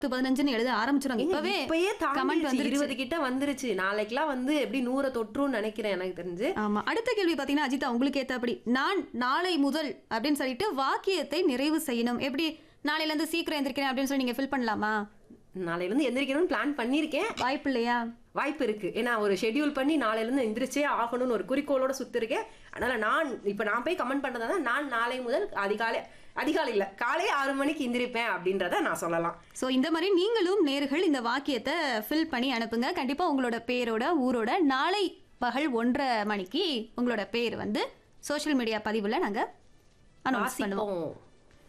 பதினஞ்சுன்னு எழுத ஆரம்பிச்சிருவாங்க ஏங்க, இப்பவே இப்பயே கமெண்ட் தாண்டிடுச்சு வந்துருச்சு இருபது கிட்ட வந்துருச்சு நாளைக்கெல்லாம் வந்து எப்படி நூறை தொற்றும்னு நினைக்கிறேன் எனக்கு தெரிஞ்சு ஆமா அடுத்த கேள்வி பாத்தீங்கன்னா அஜிதா உங்களுக்கு ஏத்தபடி நான் நாளை முதல் அப்படின்னு சொல்லிட்டு வாக்கியத்தை நிறைவு செய்யணும் எப்படி நாளையில இருந்து சீக்கிரம் எந்திரிக்கிறேன் அப்படின்னு சொல்லி நீங்க ஃபில் பண்ணலாமா நாளையில இருந்து எந்திரிக்கணும்னு பிளான் பண்ணியிருக்கேன் வாய்ப்பு இல்லையா வாய்ப்பு இருக்கு ஏன்னா ஒரு ஷெட்யூல் பண்ணி நாளையில இருந்து எந்திரிச்சே ஆகணும்னு ஒரு குறிக்கோளோட சுத்திருக்கேன் அதனால நான் இப்ப நான் போய் கமெண்ட் பண்றதா நான் நாளை முதல் அதிகாலை அதிகாலை இல்ல காலை ஆறு மணிக்கு எந்திரிப்பேன் அப்படின்றத நான் சொல்லலாம் ஸோ இந்த மாதிரி நீங்களும் நேர்கள் இந்த வாக்கியத்தை ஃபில் பண்ணி அனுப்புங்க கண்டிப்பா உங்களோட பேரோட ஊரோட நாளை பகல் ஒன்றரை மணிக்கு உங்களோட பேர் வந்து சோஷியல் மீடியா பதிவுல நாங்க அனௌன்ஸ் பண்ணுவோம் வாசிப்போம்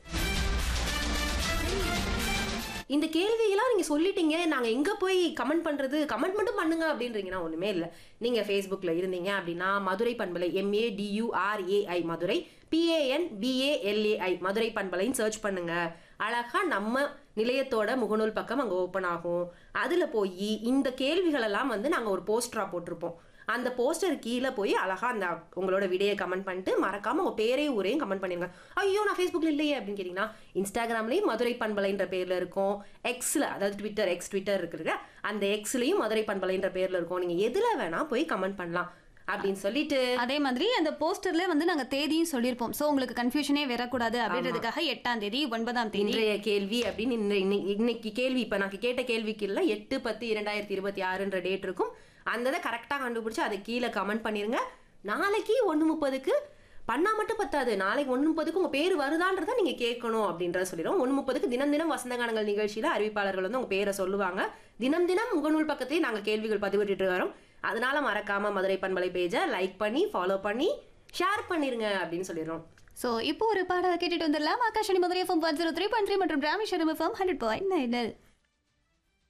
இந்த கேள்வியெல்லாம் நீங்க சொல்லிட்டீங்க நாங்க எங்க போய் கமெண்ட் பண்றது கமெண்ட் மட்டும் பண்ணுங்க அப்படின்றீங்கன்னா ஒண்ணுமே இல்ல நீங்க ஃபேஸ்புக்ல இருந்தீங்க அப்படின்னா மதுரை பண்பலை M A D U R A I Madurai P A N B A L A I Madurai பண்பலைன்னு சர்ச் பண்ணுங்க அழகா நம்ம நிலையத்தோட முகநூல் பக்கம் அங்க ஓப்பன் ஆகும் அதுல போய் இந்த கேள்விகளெல்லாம் வந்து நாங்க ஒரு போஸ்டரா போட்டிருப்போம் அந்த போஸ்டர் கீழே போய் அழகா அந்த உங்களோட விடையை கமெண்ட் பண்ணிட்டு மறக்காம உங்க பேரையும் ஊரையும் கமெண்ட் பண்ணிருங்க ஐயோ நான் ஃபேஸ்புக்ல இல்லையே அப்படின்னு கேட்டீங்கன்னா இன்ஸ்டாகிராம்லயும் மதுரை பண்பலைன்ற பேர்ல இருக்கும் எக்ஸ்ல அதாவது ட்விட்டர் எக்ஸ் ட்விட்டர் இருக்குல்ல அந்த எக்ஸ்லயும் மதுரை பண்பலைன்ற பேர்ல இருக்கும் நீங்க எதுல வேணா போய் கமெண்ட் பண்ணலாம் அப்படின்னு சொல்லிட்டு அதே மாதிரி அந்த போஸ்டர்ல வந்து நாங்க தேதியும் சொல்லியிருப்போம் ஸோ உங்களுக்கு கன்ஃபியூஷனே வரக்கூடாது அப்படின்றதுக்காக எட்டாம் தேதி ஒன்பதாம் தேதி இன்றைய கேள்வி அப்படின்னு இன்னை- இன்னை- இன்னைக்கு கேள்வி இப்ப நான் கேட்ட கேள்விக்கு இல்ல எட்டு பத்து இரண்டாயிரத்தி இருபத்தி ஆறுன்ற டேட் இருக்கும் அந்த இதை கரெக்டா கண்டுபிடிச்சு அதை கீழே கமெண்ட் பண்ணிருங்க நாளைக்கு ஒண்ணு முப்பதுக்கு பண்ணா மட்டும் பத்தாது நாளைக்கு ஒண்ணு முப்பதுக்கு உங்க பேர் வருதான்றதை நீங்க கேட்கணும் அப்படின்றத சொல்லிடும் ஒண்ணு முப்பதுக்கு தினம் தினம் வசந்த கானங்கள் நிகழ்ச்சியில அறிவிப்பாளர்கள் வந்து உங்க பேரை சொல்லுவாங்க தினம் தினம் முகநூல் பக்கத்தையும் நாங்க கேள்விகள் பதிவிட்டு வரோம் அதனால மறக்காம மதுரை பண்பலை பேஜை லைக் பண்ணி ஃபாலோ பண்ணி ஷேர் பண்ணிருங்க அப்படின்னு சொல்லிடுறோம் ஸோ இப்போ ஒரு பாடலை கேட்டுட்டு வந்துடலாம் Akashvani Madurai FM one zero three point three மற்றும் Rameswaram FM hundred point nine